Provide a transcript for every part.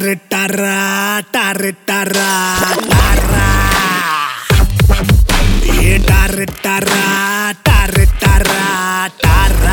டரு டரா டரு டரா டரா ஏ டரு டரா டரு டரா டரா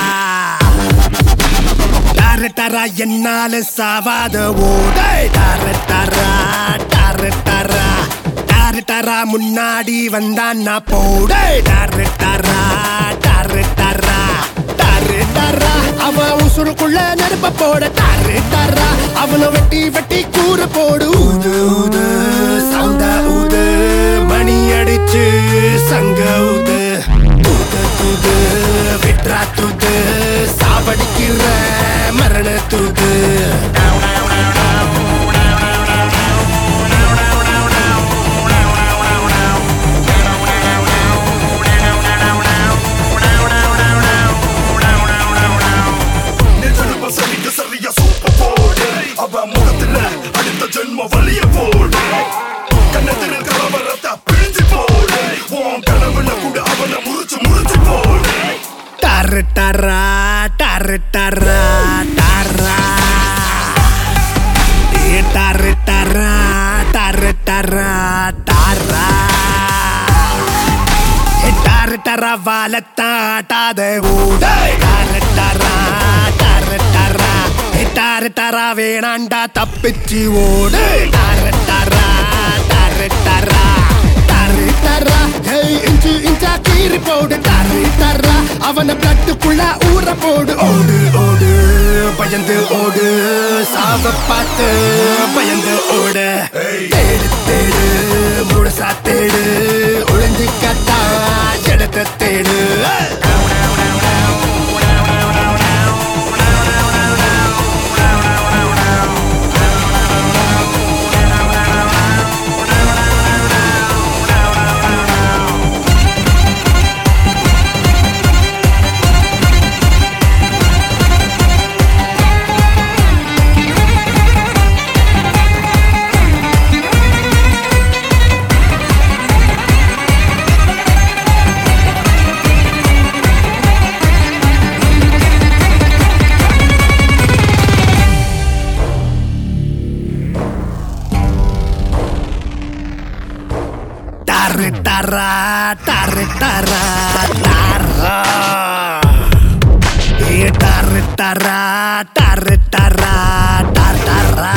டரு டரா என்னால சாவாத ஓடை டரு டரா டரு டரா டரு டரா முன்னாடி வந்தான் நான் போடை டரு டரா டரு டரா டரு டரா அவன் உசுருக்குள்ள நெருப்ப போட டரு டரா அவனை வெட்டி வெட்டி கூற போடு ஊது ஊது சவுண்ட ஊது மணி அடிச்சு சங்க ஊது தூது தூது விட்ரா தூது சாவடிக்கிற மரண தூது நிஜம் சரிங்க சரியா சூப்பர் போடு அவ முகத்துல அடுத்த ஜென்ம வலிய போடு கண்ணத்தில் கலவரத்தை பிழிஞ்சு போடு உன் கனவுல கூட அவனை முறிச்சு முறிச்சு போடு டரு டரா டரு டரா டரா ஏ டரு டரா டரு டரா டரா ஏ டரு டரா வாழத்தாட்டாத ஊட டரு டரா டரு டரா ஏ டரு டரா வேணாண்டா தப்பிச்சு ஓடு டரு டரா டரு டரா டரு டரா ஏய் இன்ச்சு இன்ச்சா கீறி போடு டரு டரா அவன பிளட்டுக்குள்ள ஊற போடு ஓடு ஓடு பயந்து ஓடு சாவ பார்த்து பயந்து ஓடு தேடு தேடு முழுசா தேடு ஒளிஞ்சு கட்டா இடத்த தேடு Tar tarra, tar tarra, tarra. Eh, tar tarra, tar tarra, tar tarra.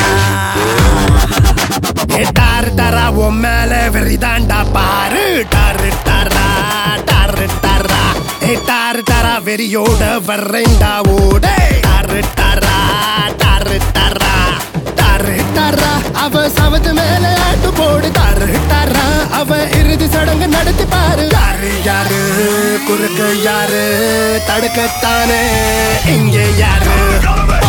Eh, tar tarra, உன் மேல வெறிதாண்டா பாரு டாரு டாரா டாரு டாரா ஏ டாரு டாரா வெறியோட வர்றேன்டா ஓட டாரு டாரா டாரு டாரா டாரு டாரா அவ சவத்து மேல ஆட்டு போடு டாரு டாரா அவ இறுதி சடங்கு நடத்தி பாரு யாரு யாரு குறுக்கு யாரு தடுக்கத்தானே இங்க யாரு கனவை